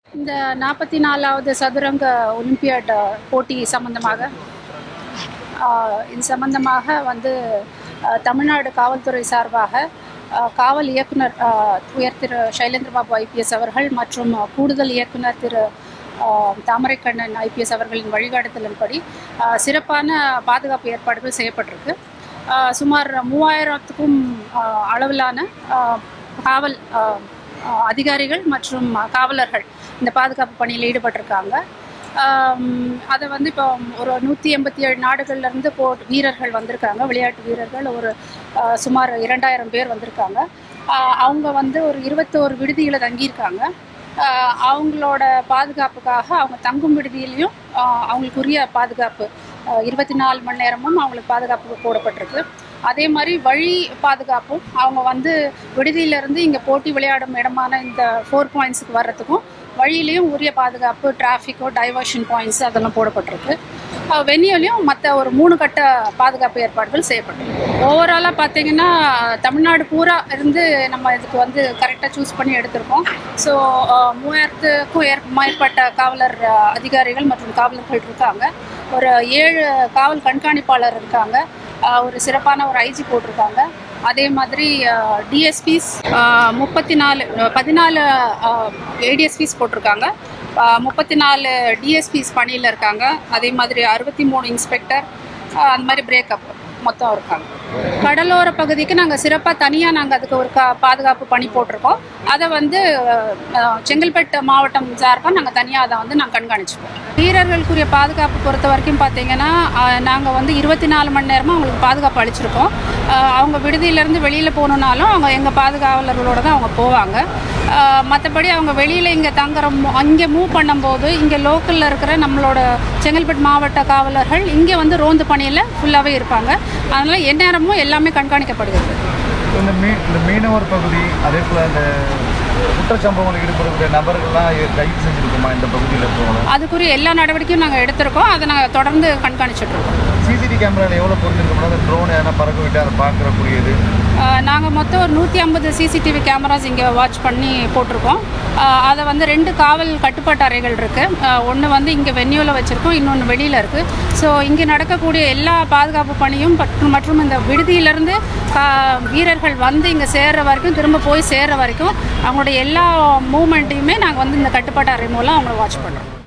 இந்த நாற்பத்தி நாலாவது சதுரங்க ஒலிம்பியாட் போட்டி சம்பந்தமாக ஆஹ், இது சம்பந்தமாக வந்து ஆஹ், தமிழ்நாடு காவல்துறை சார்பாக ஆஹ், காவல் இயக்குனர் ஆஹ், உயர் திரு சைலேந்திர பாபு ஐபிஎஸ் அவர்கள் மற்றும் கூடுதல் இயக்குனர் திரு ஆஹ், தாமரைக்கண்ணன் ஐபிஎஸ் அவர்களின் வழிகாட்டுதலின்படி ஆஹ், சிறப்பான பாதுகாப்பு ஏற்பாடுகள் செய்யப்பட்டிருக்கு ஆஹ், சுமார் மூவாயிரத்துக்கும் ஆஹ், அளவிலான ஆஹ், காவல் ஆஹ், ஆஹ், அதிகாரிகள் மற்றும் காவலர்கள் இந்த பாதுகாப்பு பணியில் ஈடுபட்டிருக்காங்க ஆம், அதை வந்து இப்போ ஒரு நூற்றி எண்பத்தி ஏழு நாடுகள்லேருந்து போ வீரர்கள் வந்திருக்காங்க விளையாட்டு வீரர்கள் ஒரு ஆஹ், சுமார் இரண்டாயிரம் பேர் வந்திருக்காங்க ஆஹ், அவங்க வந்து ஒரு இருபத்தோரு விடுதியில் தங்கியிருக்காங்க ஆஹ், அவங்களோட பாதுகாப்புக்காக அவங்க தங்கும் விடுதியிலையும் ஆஹ், அவங்களுக்குரிய பாதுகாப்பு இருபத்தி நாலு மணி நேரமும் அவங்களுக்கு பாதுகாப்பு போடப்பட்டிருக்கு அதே மாதிரி வழி பாதுகாப்பும் அவங்க வந்து விடுதியிலேருந்து இங்கே போட்டி விளையாடும் இடமான இந்த ஃபோர் பாயிண்ட்ஸுக்கு வர்றதுக்கும் வழியிலையும் உரிய பாதுகாப்பு டிராஃபிக்கோ டைவர்ஷன் பாயிண்ட்ஸ் அதெல்லாம் போடப்பட்டிருக்கு வென்யூலையும் மற்ற ஒரு மூணு கட்ட பாதுகாப்பு ஏற்பாடுகள் செய்யப்பட்டிருக்கு ஓவராலாக பார்த்தீங்கன்னா தமிழ்நாடு பூரா இருந்து நம்ம இதுக்கு வந்து கரெக்டாக சூஸ் பண்ணி எடுத்திருக்கோம் ஸோ மூவாயிரத்துக்கும் ஏற் மேற்பட்ட காவலர் அஹ், அதிகாரிகள் மற்றும் காவலர்கள் இருக்காங்க ஒரு ஏழு காவல் கண்காணிப்பாளர் இருக்காங்க அஹ், ஒரு சிறப்பான ஒரு ஐஜி போட்டிருக்காங்க அதே மாதிரி டிஎஸ்பிஸ் முப்பத்தி நாலு பதினாலு ஏடிஎஸ்பிஸ் போட்டிருக்காங்க முப்பத்தி நாலு டிஎஸ்பிஸ் பணியில் இருக்காங்க அதே மாதிரி அறுபத்தி மூணு இன்ஸ்பெக்டர் அந்த மாதிரி பிரேக்கப் மொத்தம் இருக்காங்க கடலோர பகுதிக்கு நாங்கள் சிறப்பாக தனியாக நாங்கள் அதுக்கு ஒரு கா பாதுகாப்பு பணி போட்டிருக்கோம் அதை வந்து அஹ், செங்கல்பட்டு மாவட்டம் சார்பாக நாங்கள் தனியாக அதை வந்து நாங்கள் கண்காணிச்சுப்போம் வீரர்களுக்குரிய பாதுகாப்பு பொறுத்த வரைக்கும் பார்த்தீங்கன்னா நாங்கள் வந்து இருபத்தி நாலு மணி நேரமும் அவங்களுக்கு பாதுகாப்பு அளிச்சிருக்கோம் அஹ், அவங்க விடுதியிலேருந்து வெளியில் போகணுன்னாலும் அவங்க எங்கள் பாதுகாவலர்களோட தான் அவங்க போவாங்க மற்றபடி அவங்க வெளியில் இங்கே தங்குற அங்கே மூவ் பண்ணும்போது இங்கே லோக்கலில் இருக்கிற நம்மளோட செங்கல்பட்டு மாவட்ட காவலர்கள் இங்கே வந்து ரோந்து பணியில் ஃபுல்லாகவே இருப்பாங்க அதனால் எந்நேரமும் எல்லாமே கண்காணிக்கப்படுகிறது இந்த மீ இந்த மீனவர் பகுதி அதே போல் இந்த குற்றச்சம்பவங்களில் ஈடுபடக்கூடிய நபர்கள்லாம் கைது செஞ்சுருக்குமா இந்த பகுதியில் இருக்கவங்க அதுக்குரிய எல்லா நடவடிக்கையும் நாங்கள் எடுத்திருக்கோம் அதை நாங்கள் தொடர்ந்து கண்காணிச்சுட்டு இருக்கோம் சிசிடிவி கேமராவில் எவ்வளோ பொருந்திருக்கோம்னா அந்த ட்ரோன் எதனா பறக்க விட்டு அதை பார்க்குறக்கூடியது நாங்கள் மொத்தம் ஒரு நூற்றி ஐம்பது சிசிடிவி கேமராஸ் இங்கே வாட்ச் பண்ணி போட்டிருக்கோம் ஆஹ் அதை வந்து ரெண்டு காவல் கட்டுப்பாட்டு அறைகள் இருக்குது ஒன்று வந்து இங்கே வென்யூவில் வச்சுருக்கோம் இன்னொன்று வெளியில் இருக்குது ஸோ இங்கே நடக்கக்கூடிய எல்லா பாதுகாப்பு பணியும் பட்- மற்றும் இந்த விடுதியிலேருந்து கா வீரர்கள் வந்து இங்கே சேர்ற வரைக்கும் திரும்ப போய் சேர்ற வரைக்கும் அவங்களுடைய எல்லா மூமெண்ட்டையுமே நாங்கள் வந்து இந்த கட்டுப்பாட்டு அறை மூலம் அவங்கள வாட்ச் பண்ணுறோம்